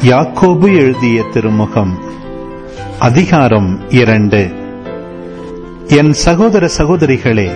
யாக்கோபு எழுதிய திருமுகம் அதிகாரம் இரண்டு என் சகோதர சகோதரிகளே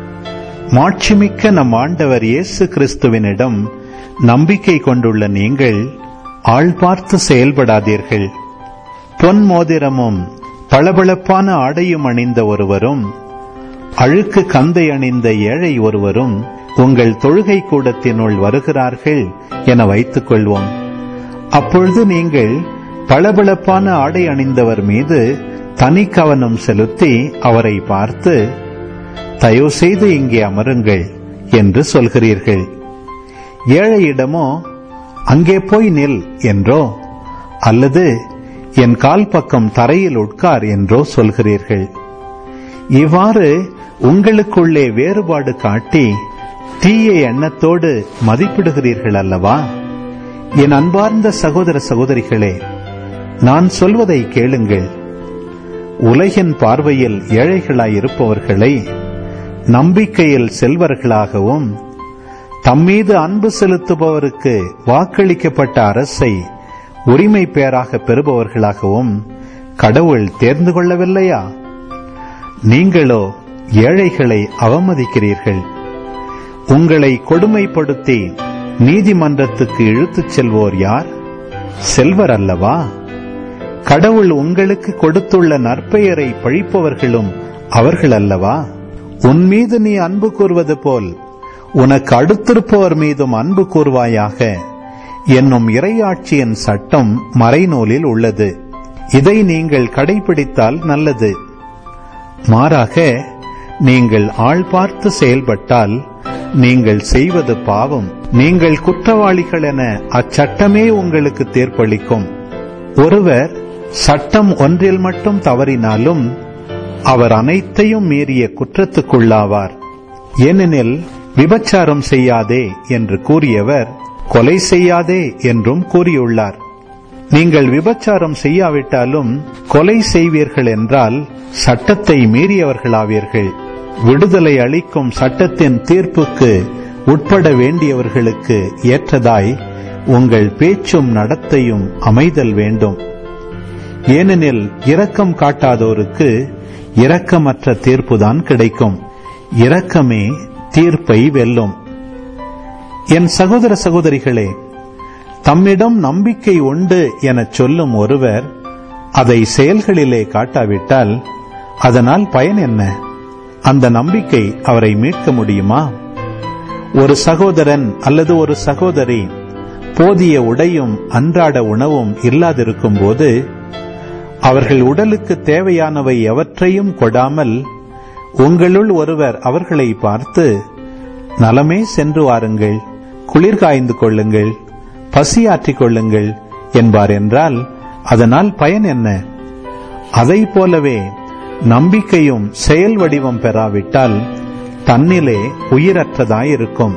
மாட்சிமிக்க நம் ஆண்டவர் இயேசு கிறிஸ்துவினிடம் நம்பிக்கை கொண்டுள்ள நீங்கள் ஆள் பார்த்து செயல்படாதீர்கள் பொன் மோதிரமும் பளபளப்பான ஆடையும் அணிந்த ஒருவரும் அழுக்கு கந்தை அணிந்த ஏழை ஒருவரும் உங்கள் தொழுகை கூடத்தினுள் வருகிறார்கள் என வைத்துக் கொள்வோம் அப்பொழுது நீங்கள் பளபளப்பான ஆடை அணிந்தவர் மீது தனி கவனம் செலுத்தி அவரை பார்த்து தயவு செய்து இங்கே அமருங்கள் என்று சொல்கிறீர்கள் ஏழையிடமோ அங்கே போய் நில் என்றோ அல்லது என் கால் பக்கம் தரையில் உட்கார் என்றோ சொல்கிறீர்கள் இவ்வாறு உங்களுக்குள்ளே வேறுபாடு காட்டி தீய எண்ணத்தோடு மதிப்பிடுகிறீர்கள் அல்லவா என் அன்பார்ந்த சகோதர சகோதரிகளே நான் சொல்வதை கேளுங்கள் உலகின் பார்வையில் ஏழைகளாயிருப்பவர்களை நம்பிக்கையில் செல்வர்களாகவும் தம்மீது அன்பு செலுத்துபவருக்கு வாக்களிக்கப்பட்ட அரசை உரிமை பேராக பெறுபவர்களாகவும் கடவுள் தேர்ந்து கொள்ளவில்லையா நீங்களோ ஏழைகளை அவமதிக்கிறீர்கள் உங்களை கொடுமைப்படுத்தி நீதிமன்றத்துக்கு இழுத்துச் செல்வோர் யார் செல்வர் அல்லவா கடவுள் உங்களுக்கு கொடுத்துள்ள நற்பெயரை பழிப்பவர்களும் அவர்கள் அல்லவா உன் மீது நீ அன்பு கூறுவது போல் உனக்கு அடுத்திருப்பவர் மீதும் அன்பு கூறுவாயாக என்னும் இறையாட்சியின் சட்டம் மறைநூலில் உள்ளது இதை நீங்கள் கடைபிடித்தால் நல்லது மாறாக நீங்கள் ஆள் பார்த்து செயல்பட்டால் நீங்கள் செய்வது பாவம் நீங்கள் குற்றவாளிகள் என அச்சட்டமே உங்களுக்கு தீர்ப்பளிக்கும் ஒருவர் சட்டம் ஒன்றில் மட்டும் தவறினாலும் அவர் அனைத்தையும் மீறிய குற்றத்துக்குள்ளாவார் ஏனெனில் விபச்சாரம் செய்யாதே என்று கூறியவர் கொலை செய்யாதே என்றும் கூறியுள்ளார் நீங்கள் விபச்சாரம் செய்யாவிட்டாலும் கொலை செய்வீர்கள் என்றால் சட்டத்தை மீறியவர்களாவீர்கள் விடுதலை அளிக்கும் சட்டத்தின் தீர்ப்புக்கு உட்பட வேண்டியவர்களுக்கு ஏற்றதாய் உங்கள் பேச்சும் நடத்தையும் அமைதல் வேண்டும் ஏனெனில் இரக்கம் காட்டாதோருக்கு இரக்கமற்ற தீர்ப்புதான் கிடைக்கும் இரக்கமே தீர்ப்பை வெல்லும் என் சகோதர சகோதரிகளே தம்மிடம் நம்பிக்கை உண்டு எனச் சொல்லும் ஒருவர் அதை செயல்களிலே காட்டாவிட்டால் அதனால் பயன் என்ன அந்த நம்பிக்கை அவரை மீட்க முடியுமா ஒரு சகோதரன் அல்லது ஒரு சகோதரி போதிய உடையும் அன்றாட உணவும் இல்லாதிருக்கும் போது அவர்கள் உடலுக்கு தேவையானவை எவற்றையும் கொடாமல் உங்களுள் ஒருவர் அவர்களை பார்த்து நலமே சென்று வாருங்கள் குளிர் காய்ந்து கொள்ளுங்கள் பசியாற்றிக் கொள்ளுங்கள் என்பார் என்றால் அதனால் பயன் என்ன அதை போலவே நம்பிக்கையும் செயல் வடிவம் பெறாவிட்டால் தன்னிலே உயிரற்றதாயிருக்கும்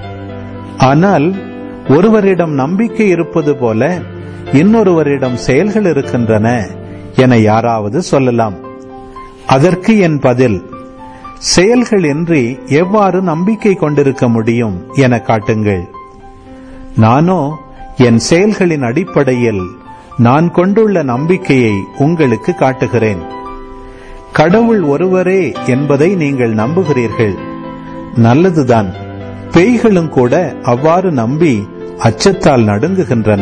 ஆனால் ஒருவரிடம் நம்பிக்கை இருப்பது போல இன்னொருவரிடம் செயல்கள் இருக்கின்றன என யாராவது சொல்லலாம் அதற்கு என் பதில் செயல்கள் இன்றி எவ்வாறு நம்பிக்கை கொண்டிருக்க முடியும் என காட்டுங்கள் நானோ என் செயல்களின் அடிப்படையில் நான் கொண்டுள்ள நம்பிக்கையை உங்களுக்கு காட்டுகிறேன் கடவுள் ஒருவரே என்பதை நீங்கள் நம்புகிறீர்கள் நல்லதுதான் பேய்களும் கூட அவ்வாறு நம்பி அச்சத்தால் நடுங்குகின்றன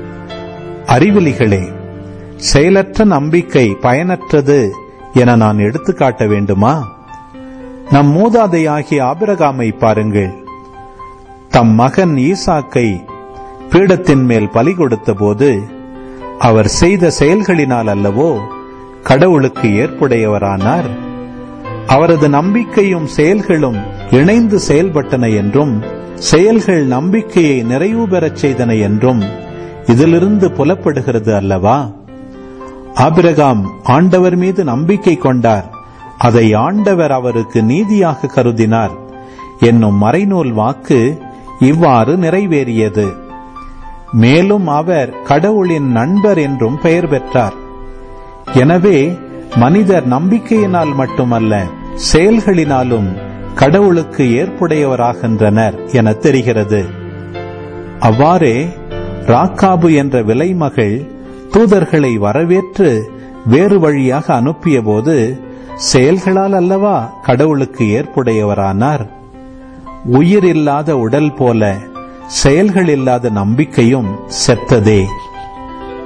அறிவிலிகளே செயலற்ற நம்பிக்கை பயனற்றது என நான் எடுத்துக்காட்ட வேண்டுமா நம் மூதாதையாகிய ஆபிரகாமை பாருங்கள் தம் மகன் ஈசாக்கை பீடத்தின் மேல் பலி கொடுத்த போது அவர் செய்த செயல்களினால் அல்லவோ கடவுளுக்கு ஏற்புடையவரானார் அவரது நம்பிக்கையும் செயல்களும் இணைந்து செயல்பட்டன என்றும் செயல்கள் நம்பிக்கையை நிறைவு பெறச் செய்தன என்றும் இதிலிருந்து புலப்படுகிறது அல்லவா ஆபிரகாம் ஆண்டவர் மீது நம்பிக்கை கொண்டார் அதை ஆண்டவர் அவருக்கு நீதியாக கருதினார் என்னும் மறைநூல் வாக்கு இவ்வாறு நிறைவேறியது மேலும் அவர் கடவுளின் நண்பர் என்றும் பெயர் பெற்றார் எனவே மனிதர் நம்பிக்கையினால் மட்டுமல்ல செயல்களினாலும் கடவுளுக்கு ஏற்புடையவராகின்றனர் என தெரிகிறது அவ்வாறே ராக்காபு என்ற விலைமகள் தூதர்களை வரவேற்று வேறு வழியாக அனுப்பியபோது செயல்களால் அல்லவா கடவுளுக்கு ஏற்புடையவரானார் உயிர் இல்லாத உடல் போல செயல்கள் இல்லாத நம்பிக்கையும் செத்ததே